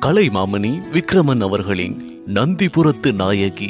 கலை மாமணி விக்ரமன் அவர்களின் நந்திபுரத்து நாயகி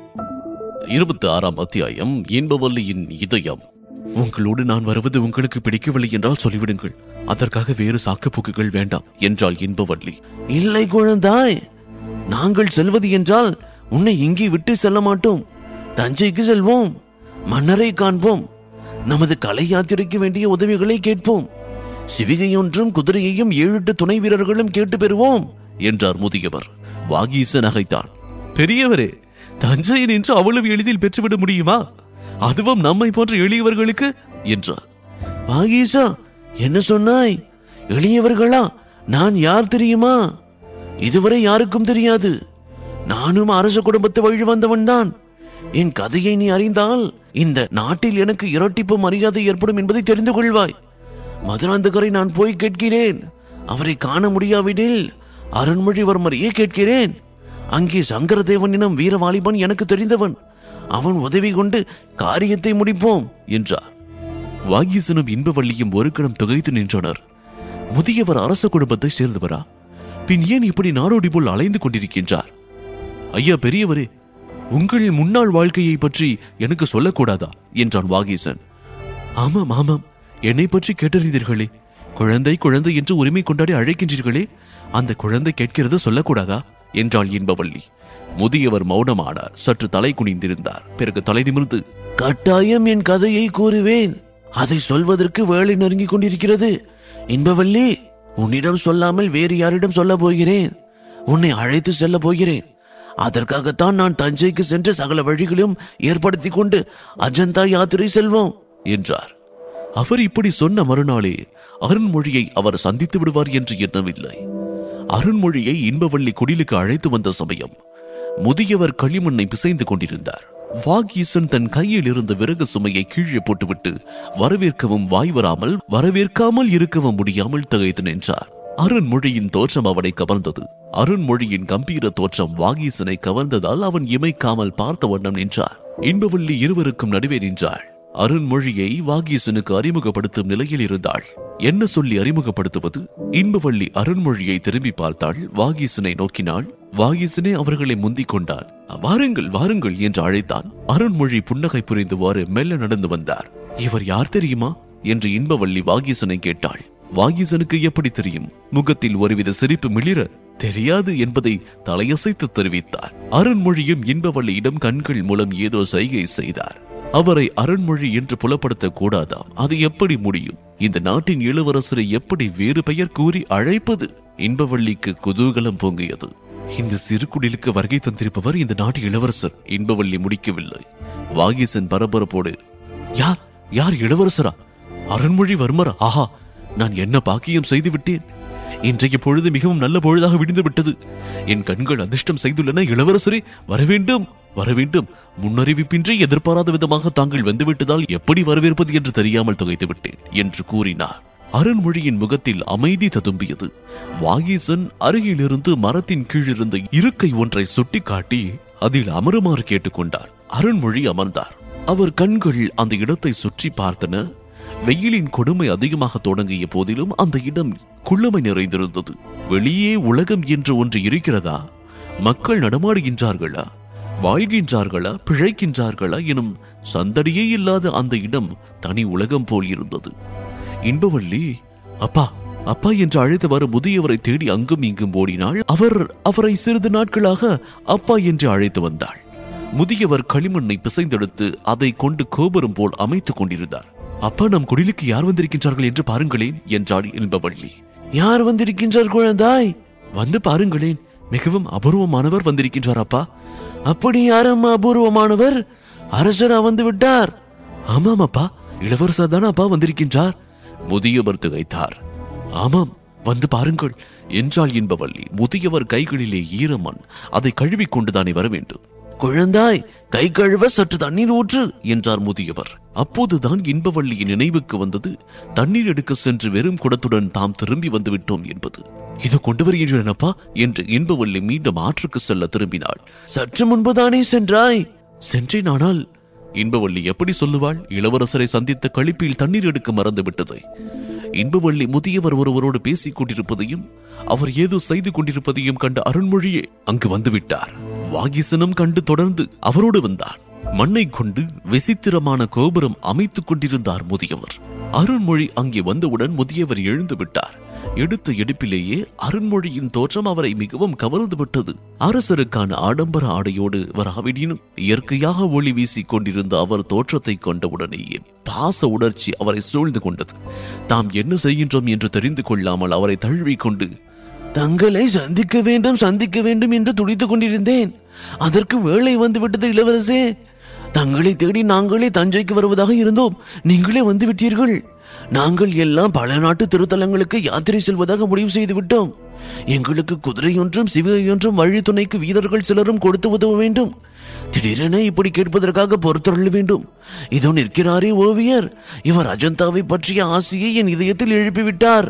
இருபத்தி ஆறாம் அத்தியாயம் இன்பவல்லியின் இதயம் உங்களோடு நான் வருவது உங்களுக்கு பிடிக்கவில்லை என்றால் சொல்லிவிடுங்கள் அதற்காக வேறு சாக்குப்போக்குகள் வேண்டாம் என்றாள் இன்பவல்லி இல்லை குழந்தாய் நாங்கள் செல்வது என்றால் உன்னை இங்கே விட்டு செல்ல மாட்டோம் தஞ்சைக்கு செல்வோம் மன்னரை காண்போம் நமது கலை யாத்திரைக்கு வேண்டிய உதவிகளை கேட்போம் சிவிகையொன்றும் குதிரையையும் ஏழு எட்டு துணை வீரர்களும் கேட்டு பெறுவோம் என்றார் முதியவர் வாகீச நகைத்தான் பெரியவரே தஞ்சையை நின்று அவ்வளவு எளிதில் பெற்றுவிட முடியுமா அதுவும் நம்மை போன்ற எளியவர்களுக்கு என்றார் வாகீசா என்ன சொன்னாய் எளியவர்களா நான் யார் தெரியுமா இதுவரை யாருக்கும் தெரியாது நானும் அரச குடும்பத்து வழி வந்தவன் தான் என் கதையை நீ அறிந்தால் இந்த நாட்டில் எனக்கு இரட்டிப்பு மரியாதை ஏற்படும் என்பதை தெரிந்து கொள்வாய் மதுராந்தகரை நான் போய் கேட்கிறேன் அவரை காண முடியாவிடில் அருண்மொழிவர்மரையே கேட்கிறேன் அங்கே சங்கரதேவனிடம் வீரவாலிபன் எனக்கு தெரிந்தவன் அவன் உதவி கொண்டு காரியத்தை முடிப்போம் என்றார் வாகீசனும் இன்பவள்ளியும் ஒரு கணம் திகைத்து நின்றனர் முதியவர் அரச குடும்பத்தை சேர்ந்தவரா பின் ஏன் இப்படி நாடோடி போல் அலைந்து கொண்டிருக்கின்றார் ஐயா பெரியவரே உங்கள் முன்னாள் வாழ்க்கையை பற்றி எனக்கு சொல்லக்கூடாதா என்றான் வாகீசன் ஆமாம் ஆமாம் என்னை பற்றி கேட்டறிந்தீர்களே குழந்தை குழந்தை என்று உரிமை கொண்டாடி அழைக்கின்றீர்களே அந்த குழந்தை கேட்கிறது சொல்லக்கூடாதா என்றாள் இன்பவள்ளி முதியவர் மௌனமானார் சற்று தலை குனிந்திருந்தார் பிறகு தலை நிமிர்ந்து கட்டாயம் என் கதையை கூறுவேன் அதை சொல்வதற்கு வேலை நெருங்கிக் கொண்டிருக்கிறது இன்பவல்லி உன்னிடம் சொல்லாமல் வேறு யாரிடம் சொல்ல போகிறேன் உன்னை அழைத்து செல்ல போகிறேன் அதற்காகத்தான் நான் தஞ்சைக்கு சென்று சகல வழிகளையும் ஏற்படுத்திக் கொண்டு அஜந்தா யாத்திரை செல்வோம் என்றார் அவர் இப்படி சொன்ன மறுநாளே அருண்மொழியை அவர் சந்தித்து விடுவார் என்று எண்ணவில்லை அருண்மொழியை இன்பவள்ளி குடிலுக்கு அழைத்து வந்த சமயம் முதியவர் களிமண்ணை பிசைந்து கொண்டிருந்தார் வாகீசன் தன் கையில் இருந்த விறகு சுமையை கீழே போட்டுவிட்டு வரவேற்கவும் வாய் வராமல் வரவேற்காமல் இருக்கவும் முடியாமல் திகைத்து நின்றார் அருண்மொழியின் தோற்றம் அவனை கவர்ந்தது அருண்மொழியின் கம்பீர தோற்றம் வாகீசனை கவர்ந்ததால் அவன் இமைக்காமல் பார்த்த வண்ணம் நின்றார் இன்பவள்ளி இருவருக்கும் நடுவே நின்றாள் அருண்மொழியை வாகீசனுக்கு அறிமுகப்படுத்தும் நிலையில் இருந்தாள் என்ன சொல்லி அறிமுகப்படுத்துவது இன்பவள்ளி அருண்மொழியை திரும்பி பார்த்தாள் வாகீசனை நோக்கினாள் வாகீசனே அவர்களை முந்திக் கொண்டான் வாருங்கள் வாருங்கள் என்று அழைத்தான் அருண்மொழி புன்னகை புரிந்துவாறு மெல்ல நடந்து வந்தார் இவர் யார் தெரியுமா என்று இன்பவள்ளி வாகீசனை கேட்டாள் வாகீசனுக்கு எப்படி தெரியும் முகத்தில் ஒருவித சிரிப்பு மிளிர தெரியாது என்பதை தலையசைத்து தெரிவித்தார் அருண்மொழியும் இன்பவள்ளியிடம் கண்கள் மூலம் ஏதோ சைகை செய்தார் அவரை அருண்மொழி என்று புலப்படுத்த கூடாதாம் அது எப்படி முடியும் இந்த நாட்டின் இளவரசரை எப்படி வேறு பெயர் கூறி அழைப்பது இன்பவள்ளிக்கு குதூகலம் பொங்கியது இந்த சிறு குடிலுக்கு வருகை தந்திருப்பவர் இந்த நாட்டு இளவரசர் இன்பவள்ளி முடிக்கவில்லை வாகீசன் பரபரப்போடு யார் யார் இளவரசரா அருண்மொழி வர்மரா ஆஹா நான் என்ன பாக்கியம் செய்து விட்டேன் இன்றைய பொழுது மிகவும் நல்ல பொழுதாக விடிந்து விட்டது என் கண்கள் அதிர்ஷ்டம் செய்துள்ளன இளவரசரே வரவேண்டும் வரவேண்டும் முன்னறிவிப்பின்றி எதிர்பாராத விதமாக தாங்கள் வந்துவிட்டதால் எப்படி வரவேற்பது என்று தெரியாமல் துகைத்து விட்டேன் என்று கூறினார் அருண்மொழியின் முகத்தில் அமைதி ததும்பியது வாகீசன் அருகிலிருந்து மரத்தின் கீழிருந்த இருக்கை ஒன்றை சுட்டிக்காட்டி அதில் அமருமாறு கேட்டுக்கொண்டார் அருண்மொழி அமர்ந்தார் அவர் கண்கள் அந்த இடத்தை சுற்றி பார்த்தன வெயிலின் கொடுமை அதிகமாக தொடங்கிய போதிலும் அந்த இடம் குள்ளமை நிறைந்திருந்தது வெளியே உலகம் என்று ஒன்று இருக்கிறதா மக்கள் நடமாடுகின்றார்களா வாழ்கின்றார்களா பிழைக்கின்றார்களா எனும் சந்தடியே இல்லாத அந்த இடம் தனி உலகம் போல் இருந்தது இன்பவள்ளி அப்பா அப்பா என்று அழைத்தவாறு முதியவரை தேடி அங்கும் இங்கும் ஓடினாள் அவர் அவரை சிறிது நாட்களாக அப்பா என்று அழைத்து வந்தாள் முதியவர் களிமண்ணை பிசைந்தெடுத்து அதை கொண்டு கோபுரம் போல் அமைத்துக் கொண்டிருந்தார் அப்பா நம் குடிலுக்கு யார் வந்திருக்கின்றார்கள் என்று பாருங்களேன் என்றாள் இன்பவள்ளி யார் வந்திருக்கின்றார் குழந்தாய் வந்து பாருங்களேன் மிகவும் அபூர்வமானவர் வந்திருக்கின்றார் அப்பா அப்படி யாரும் அபூர்வமானவர் அரசரா வந்து விட்டார் ஆமாம் அப்பா இளவரசர் தானே அப்பா வந்திருக்கின்றார் முதியவர் திகைத்தார் ஆமாம் வந்து பாருங்கள் என்றாள் இன்பவள்ளி முதியவர் கைகளிலே ஈரமண் அதை கழுவிக் கொண்டுதானே வர வேண்டும் குழந்தாய் கை கழுவ சற்று தண்ணீர் ஊற்று என்றார் முதியவர் அப்போதுதான் இன்பவள்ளியின் நினைவுக்கு வந்தது தண்ணீர் எடுக்க சென்று வெறும் குடத்துடன் தாம் திரும்பி வந்து விட்டோம் என்பது இது கொண்டு வருகின்றேன் அப்பா என்று இன்பவள்ளி மீண்டும் ஆற்றுக்கு செல்ல திரும்பினாள் சற்று முன்புதானே சென்றாய் சென்றேன் ஆனால் இன்பவள்ளி எப்படி சொல்லுவாள் இளவரசரை சந்தித்த கழிப்பில் தண்ணீர் எடுக்க மறந்து விட்டது இன்பவள்ளி முதியவர் ஒருவரோடு பேசிக் கொண்டிருப்பதையும் அவர் ஏதோ செய்து கொண்டிருப்பதையும் கண்ட அருண்மொழியே அங்கு வந்துவிட்டார் வாகிசனும் கண்டு தொடர்ந்து அவரோடு வந்தான் மண்ணை கொண்டு விசித்திரமான கோபுரம் அமைத்துக் கொண்டிருந்தார் முதியவர் அருண்மொழி அங்கே வந்தவுடன் முதியவர் எழுந்து விட்டார் எடுத்த எடுப்பிலேயே அருண்மொழியின் தோற்றம் அவரை மிகவும் கவர்ந்து விட்டது அரசருக்கான ஆடம்பர ஆடையோடு வராவிடினும் இயற்கையாக ஒளி வீசிக் கொண்டிருந்த அவர் தோற்றத்தை கண்டவுடனேயே பாச உணர்ச்சி அவரை சூழ்ந்து கொண்டது தாம் என்ன செய்கின்றோம் என்று தெரிந்து கொள்ளாமல் அவரை தழுவிக் கொண்டு தங்களை சந்திக்க வேண்டும் சந்திக்க வேண்டும் என்று துடித்துக் கொண்டிருந்தேன் அதற்கு வேலை வந்து விட்டது இளவரசே தங்களை தேடி நாங்களே தஞ்சைக்கு வருவதாக இருந்தோம் நீங்களே வந்து விட்டீர்கள் நாங்கள் எல்லாம் பல நாட்டு திருத்தலங்களுக்கு யாத்திரை செல்வதாக முடிவு செய்து விட்டோம் எங்களுக்கு குதிரையொன்றும் சிவிகையொன்றும் வழி துணைக்கு வீரர்கள் சிலரும் கொடுத்து உதவ வேண்டும் திடீரென இப்படி கேட்பதற்காக பொறுத்தருள வேண்டும் இதோ நிற்கிறாரே ஓவியர் இவர் அஜந்தாவை பற்றிய ஆசையை என் இதயத்தில் எழுப்பிவிட்டார்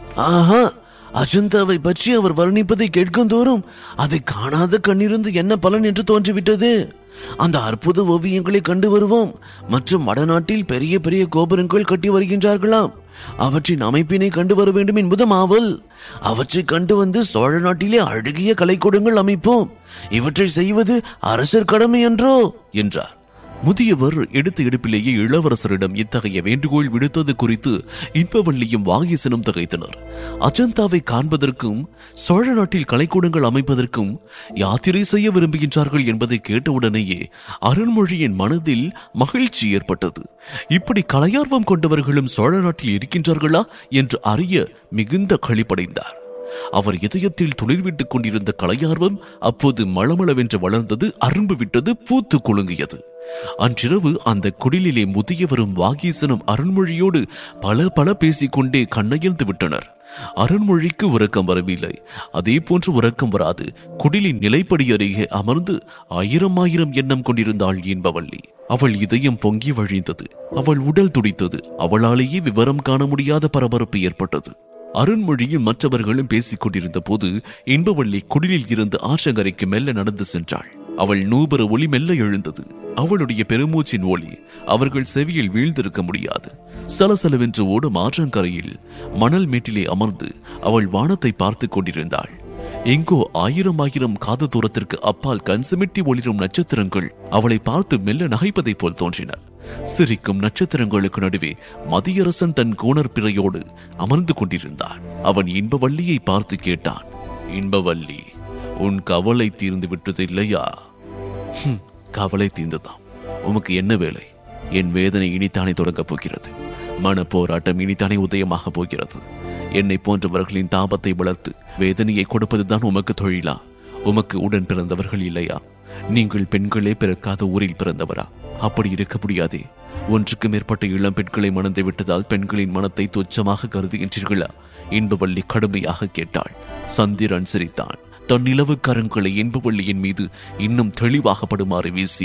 ஆஹா அஜந்தாவை பற்றி அவர் வர்ணிப்பதை கேட்கும் தோறும் அதை காணாத கண்ணிருந்து என்ன பலன் என்று தோன்றிவிட்டது அந்த அற்புத ஓவியங்களை கண்டு வருவோம் மற்றும் வடநாட்டில் பெரிய பெரிய கோபுரங்கள் கட்டி வருகின்றார்களாம் அவற்றின் அமைப்பினை கண்டு வர வேண்டும் என்பதும் ஆவல் அவற்றை கண்டு வந்து சோழ நாட்டிலே அழகிய கலைக்கூடங்கள் அமைப்போம் இவற்றை செய்வது அரசர் கடமை என்றோ என்றார் முதியவர் எடுத்த எடுப்பிலேயே இளவரசரிடம் இத்தகைய வேண்டுகோள் விடுத்தது குறித்து இன்பவள்ளியும் வாகிசனும் திகைத்தனர் அஜந்தாவை காண்பதற்கும் சோழ நாட்டில் கலைக்கூடங்கள் அமைப்பதற்கும் யாத்திரை செய்ய விரும்புகின்றார்கள் என்பதை கேட்டவுடனேயே அருண்மொழியின் மனதில் மகிழ்ச்சி ஏற்பட்டது இப்படி கலையார்வம் கொண்டவர்களும் சோழ நாட்டில் இருக்கின்றார்களா என்று அறிய மிகுந்த களிப்படைந்தார் அவர் இதயத்தில் துளிர்விட்டுக் கொண்டிருந்த கலையார்வம் அப்போது மளமளவென்று வளர்ந்தது அரும்பு விட்டது பூத்து குலுங்கியது அன்றிரவு அந்த குடிலிலே முதியவரும் வாகீசனும் அருண்மொழியோடு பல பல பேசிக்கொண்டே கண்ணயர்ந்து விட்டனர் அருண்மொழிக்கு உறக்கம் வரவில்லை அதே போன்று உறக்கம் வராது குடிலின் நிலைப்படி அருகே அமர்ந்து ஆயிரம் ஆயிரம் எண்ணம் கொண்டிருந்தாள் என்பவள்ளி அவள் இதயம் பொங்கி வழிந்தது அவள் உடல் துடித்தது அவளாலேயே விவரம் காண முடியாத பரபரப்பு ஏற்பட்டது அருண்மொழியும் மற்றவர்களும் பேசிக் கொண்டிருந்த போது இன்பவள்ளி குடிலில் இருந்து ஆற்றங்கரைக்கு மெல்ல நடந்து சென்றாள் அவள் நூபர ஒளி மெல்ல எழுந்தது அவளுடைய பெருமூச்சின் ஒளி அவர்கள் செவியில் வீழ்ந்திருக்க முடியாது சலசலவென்று ஓடும் ஆற்றங்கரையில் மணல் மேட்டிலே அமர்ந்து அவள் வானத்தை பார்த்துக் கொண்டிருந்தாள் எங்கோ ஆயிரம் ஆயிரம் காத தூரத்திற்கு அப்பால் கண்சுமிட்டி ஒளிரும் நட்சத்திரங்கள் அவளை பார்த்து மெல்ல நகைப்பதைப் போல் தோன்றின சிரிக்கும் நட்சத்திரங்களுக்கு நடுவே மதியரசன் தன் கூணர் பிறையோடு அமர்ந்து கொண்டிருந்தான் அவன் இன்பவள்ளியை பார்த்து கேட்டான் இன்பவள்ளி உன் கவலை தீர்ந்து விட்டது இல்லையா "ஹும், கவலை தீர்ந்துதான் உமக்கு என்ன வேலை என் வேதனை இனித்தானே தொடங்கப் போகிறது மன போராட்டம் இனித்தானே உதயமாக போகிறது என்னை போன்றவர்களின் தாபத்தை வளர்த்து வேதனையை கொடுப்பதுதான் உமக்கு தொழிலா உமக்கு உடன் பிறந்தவர்கள் இல்லையா நீங்கள் பெண்களே பிறக்காத ஊரில் பிறந்தவரா அப்படி இருக்க முடியாதே ஒன்றுக்கு மேற்பட்ட இளம் பெண்களை மணந்து விட்டதால் பெண்களின் மனத்தை துச்சமாக கருதுகின்றீர்களா இன்பவள்ளி கடுமையாக கேட்டாள் சந்திரன் சிரித்தான் தன் நிலவு கரங்களை இன்பவள்ளியின் மீது இன்னும் தெளிவாக படுமாறு வீசி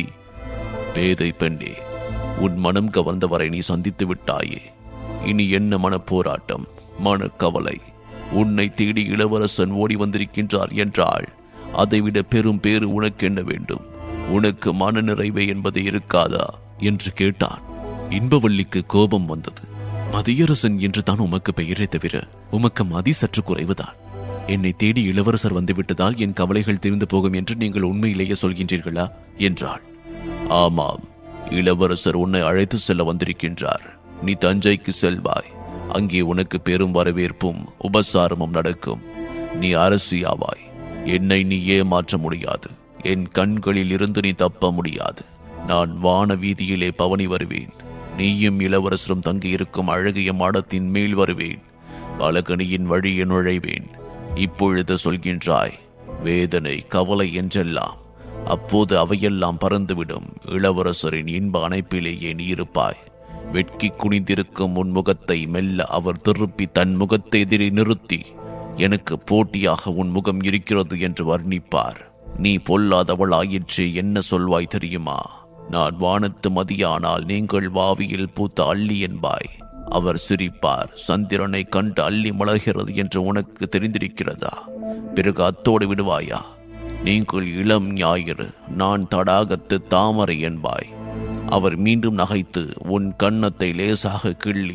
பேதை பெண்ணே உன் மனம் கவர்ந்தவரை நீ சந்தித்து விட்டாயே இனி என்ன மனப்போராட்டம் மனக்கவலை உன்னை தேடி இளவரசன் ஓடி வந்திருக்கின்றார் என்றால் அதைவிட பெரும் பேறு உனக்கு என்ன வேண்டும் உனக்கு மன நிறைவே என்பது இருக்காதா என்று கேட்டான் இன்பவள்ளிக்கு கோபம் வந்தது மதியரசன் என்று தான் உமக்கு பெயரே தவிர உமக்கு மதி சற்று குறைவுதான் என்னை தேடி இளவரசர் வந்துவிட்டதால் என் கவலைகள் தீர்ந்து போகும் என்று நீங்கள் உண்மையிலேயே சொல்கின்றீர்களா என்றாள் ஆமாம் இளவரசர் உன்னை அழைத்து செல்ல வந்திருக்கின்றார் நீ தஞ்சைக்கு செல்வாய் அங்கே உனக்கு பெரும் வரவேற்பும் உபசாரமும் நடக்கும் நீ அரசியாவாய் என்னை நீ ஏமாற்ற முடியாது என் கண்களில் இருந்து நீ தப்ப முடியாது நான் வான வீதியிலே பவனி வருவேன் நீயும் இளவரசரும் தங்கியிருக்கும் அழகிய மாடத்தின் மேல் வருவேன் பலகனியின் வழியே நுழைவேன் இப்பொழுது சொல்கின்றாய் வேதனை கவலை என்றெல்லாம் அப்போது அவையெல்லாம் பறந்துவிடும் இளவரசரின் இன்ப அணைப்பிலேயே நீ இருப்பாய் வெட்கி குனிந்திருக்கும் உன் முகத்தை மெல்ல அவர் திருப்பி தன் முகத்தை எதிரே நிறுத்தி எனக்கு போட்டியாக உன் முகம் இருக்கிறது என்று வர்ணிப்பார் நீ பொல்லாதவளாயிற்று என்ன சொல்வாய் தெரியுமா நான் வானத்து மதியானால் நீங்கள் வாவியில் பூத்த அள்ளி என்பாய் அவர் சிரிப்பார் சந்திரனை கண்டு அள்ளி மலர்கிறது என்று உனக்கு தெரிந்திருக்கிறதா பிறகு அத்தோடு விடுவாயா நீங்கள் இளம் ஞாயிறு நான் தடாகத்து தாமரை என்பாய் அவர் மீண்டும் நகைத்து உன் கன்னத்தை லேசாக கிள்ளி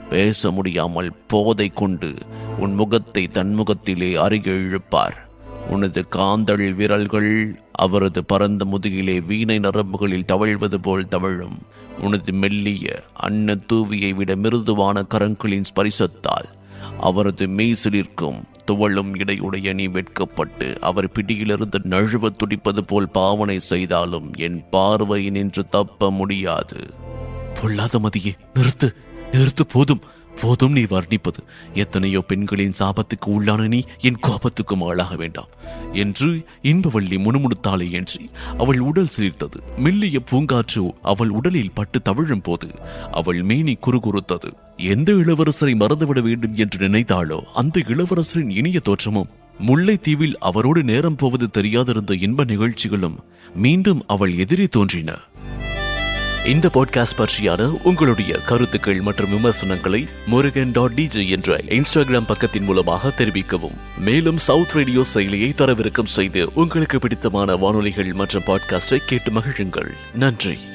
பேச முடியாமல் போதை கொண்டு உன் முகத்தை தன் முகத்திலே அருகே இழுப்பார் உனது காந்தள் விரல்கள் அவரது பரந்த முதுகிலே வீணை நரம்புகளில் தவழ்வது போல் தவழும் உனது மெல்லிய அன்ன தூவியை விட மிருதுவான கரங்களின் ஸ்பரிசத்தால் அவரது மெய்சிலிருக்கும் துவளும் இடையுடைய நீ வெட்கப்பட்டு அவர் பிடியிலிருந்து நழுவ துடிப்பது போல் பாவனை செய்தாலும் என் பார்வை நின்று தப்ப முடியாது பொல்லாத மதியே நிறுத்து நிறுத்து போதும் போதும் நீ வர்ணிப்பது எத்தனையோ பெண்களின் சாபத்துக்கு உள்ளான நீ என் கோபத்துக்கும் ஆளாக வேண்டாம் என்று இன்பவள்ளி முணுமுணுத்தாளே என்று அவள் உடல் சிலிர்த்தது மெல்லிய பூங்காற்று அவள் உடலில் பட்டு தவிழும் போது அவள் மேனி குறுகுறுத்தது எந்த இளவரசரை மறந்துவிட வேண்டும் என்று நினைத்தாளோ அந்த இளவரசரின் இனிய தோற்றமும் முல்லைத்தீவில் அவரோடு நேரம் போவது தெரியாதிருந்த இன்ப நிகழ்ச்சிகளும் மீண்டும் அவள் எதிரே தோன்றின இந்த பாட்காஸ்ட் பற்றியான உங்களுடைய கருத்துக்கள் மற்றும் விமர்சனங்களை முருகன் டாட் டிஜே என்ற இன்ஸ்டாகிராம் பக்கத்தின் மூலமாக தெரிவிக்கவும் மேலும் சவுத் ரேடியோ செயலியை தரவிறக்கம் செய்து உங்களுக்கு பிடித்தமான வானொலிகள் மற்றும் பாட்காஸ்டை கேட்டு மகிழுங்கள் நன்றி